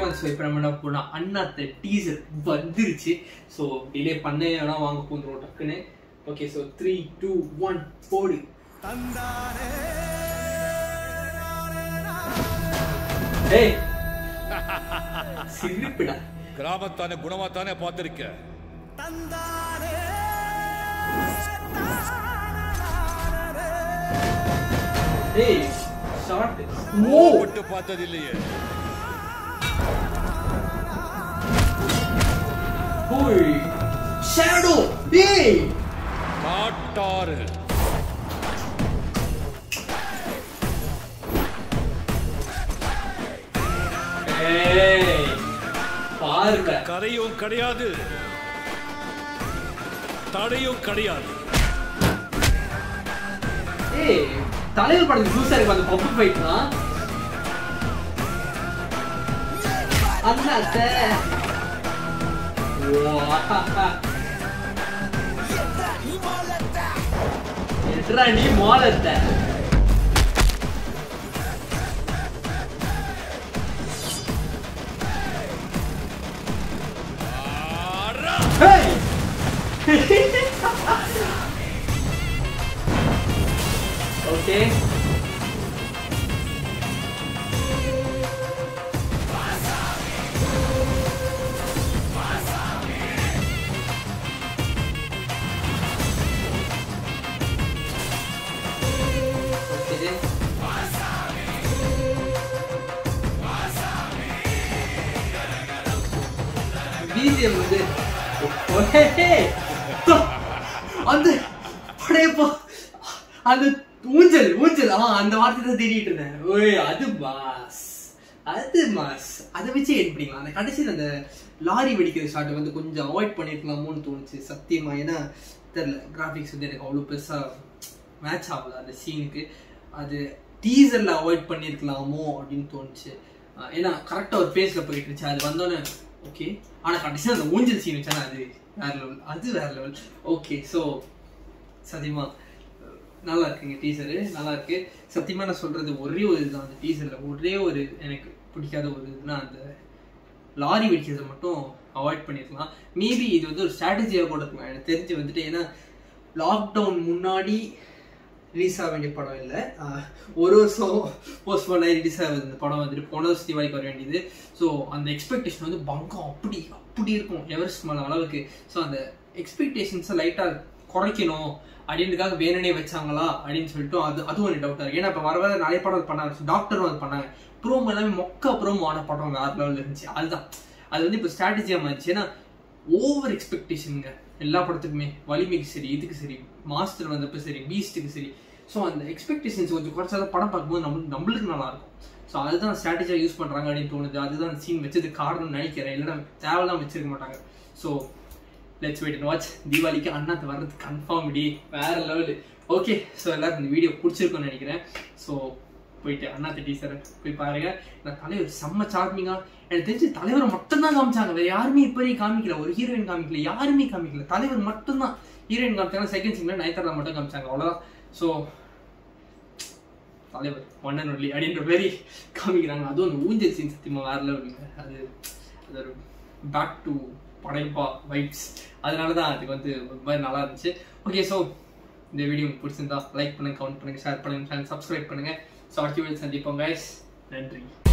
So இப்போ நம்ம என்ன போனால் அண்ணாத்த டீசர் வந்துருச்சு ஸோ டிலே பண்ண வேணா வாங்க போந்துரும் டக்குன்னு okay so three two one போடு ஏய் சிரிப்புடா கிராமத்தானே குணமாத்தானே பார்த்திருக்க ஏய் ஷார்ட் ஓ விட்டு பார்த்தது இல்லையே ஓய் ஷேடோ ஏய் காட்டாறு ஏய் பாருங்க கரையும் கிடையாது தடையும் கிடையாது ஏய் தலைவர் படத்துக்கு புதுசா இருக்கு அந்த பப்பு ஃபைட்னா அண்ணாத்த எட்ரா நீ மோலத்த ஆறா! ஓகே ஓகே பிஜிஎம் வந்து ஓஹே அந்த அப்படியே போ அந்த ஊஞ்சல் ஊஞ்சல் ஆ அந்த வார்த்தை தான் தேடிட்டு இருந்தேன் ஓய் அது மாஸ் அது மாஸ் அதை வச்சு எட் பண்ணிக்கலாம் அந்த கடைசியில் அந்த லாரி வெடிக்கிற ஷாட்டை வந்து கொஞ்சம் அவாய்ட் பண்ணியிருக்கலாமோன்னு தோணுச்சு சத்தியமா ஏன்னா தெரியல கிராஃபிக்ஸ் வந்து எனக்கு அவ்வளோ பெருசாக மேட்ச் ஆகல அந்த சீனுக்கு அது டீசரில் அவாய்ட் பண்ணியிருக்கலாமோ அப்படின்னு தோணுச்சு ஆஹ் ஏன்னா கரெக்டாக ஒரு ஃபேஸில் போயிட்டு இருந்துச்சு அது வந்தோன்னே ஓகே ஆனால் கடைசியாக அந்த ஊஞ்சல் சீன் வச்சானா அது வேற லெவல் அது வேற லெவல் ஓகே ஸோ சத்தியமா அஹ் நல்லா இருக்குங்க டீசரு நல்லா இருக்கு சத்தியமா நான் சொல்றது ஒரே ஒரு இதுதான் அந்த டீசர்ல ஒரே ஒரு எனக்கு பிடிக்காத ஒரு இதுனா அந்த லாரி வெடிக்கிறத மட்டும் அவாய்ட் பண்ணிருக்கலாம் மேபி இது வந்து ஒரு ஸ்ட்ராட்டஜியாக கூட இருக்கலாம் எனக்கு தெரிஞ்சு வந்துட்டு ஏன்னா லாக்டவுன் முன்னாடி ரிலீஸ் ஆக வேண்டிய படம் இல்லை ஒரு வருஷம் போஸ்ட்போன் ஆகி ரிலீஸ் ஆகுது இந்த படம் வந்துட்டு போன வருஷம் தீபாவளிக்கு வர வேண்டியது ஸோ அந்த எக்ஸ்பெக்டேஷன் வந்து பங்கம் அப்படி அப்படி இருக்கும் எவரெஸ்ட் மலை அளவுக்கு ஸோ அந்த எக்ஸ்பெக்டேஷன்ஸை லைட்டாக குறைக்கணும் அப்படின்றதுக்காக வேணுனே வச்சாங்களா அப்படின்னு சொல்லிட்டு அது அதுவும் ஒரு டவுட்டாக இருக்கு ஏன்னா இப்போ வர வர நிறைய படம் அது பண்ணாங்க டாக்டரும் அது பண்ணாங்க ப்ரோமோ எல்லாமே மொக்க ப்ரோமோ ஆன படம் வேற லெவலில் இருந்துச்சு அதுதான் அது வந்து இப்போ ஸ்ட்ராட்டஜியாக மாறிச்சு ஏன்னா ஓவர் எக்ஸ்பெக்டேஷனுங்க எல்லா படத்துக்குமே வலிமைக்கு சரி இதுக்கு சரி மாஸ்டர் வந்தப்போ சரி பீஸ்ட்டுக்கு சரி ஸோ அந்த எக்ஸ்பெக்டேஷன்ஸ் கொஞ்சம் குறைச்சாதான் படம் பார்க்கும்போது நம்மளுக்கு நம்மளுக்கு நல்லா இருக்கும் ஸோ அதுதான் ஸ்ட்ராட்டஜியாக யூஸ் பண்ணுறாங்க அப்படின்னு தோணுது அதுதான் சீன் வச்சது காரணம்னு நினைக்கிறேன் இல்லைன்னா தேவையெல்லாம் வச்சிருக்க மாட்டாங்க so let's wait and watch தீபாவளிக்கு அண்ணாத்து வர்றது கன்ஃபார்ம் டி வேற லெவலு ஓகே ஸோ எல்லாருக்கும் இந்த வீடியோ பிடிச்சிருக்கும்னு நினைக்கிறேன் ஸோ போயிட்டு அண்ணாத்து டீசர் போய் பாருங்க நான் தலைவர் செம்ம சார்மிங்கா எனக்கு தெரிஞ்சு தலைவரை மட்டும்தான் காமிச்சாங்க வேற யாருமே இப்போதைக்கு காமிக்கல ஒரு ஹீரோயின் காமிக்கல யாருமே காமிக்கல தலைவர் மட்டும்தான் ஹீரோயின் காமிச்சாங்க செகண்ட் சீன்ல நயன்தாரா மட்டும் காமிச்சாங்க அவ்வளோதான் ஸோ தலைவர் ஒன் அண்ட் ஒன்லி அப்படின்ற மாதிரி காமிக்கிறாங்க அதுவும் அந்த ஊஞ்சல் சீன் சத்தியமா வேற லெவலுங்க அது அது ஒரு பேக் டு படைப்பா வைப்ஸ் அதனால தான் அதுக்கு வந்து ஒரு மாதிரி நல்லா இருந்துச்சு ஓகே ஸோ இந்த வீடியோ உங்களுக்கு பிடிச்சிருந்தா லைக் பண்ணுங்க கமெண்ட் பண்ணுங்க ஷேர் பண்ணுங்க சேனல் சப்ஸ்கிரைப் பண்ணுங்க ஸோ அடுத்த வீடியோ சந்திப்போம் guys நன்றி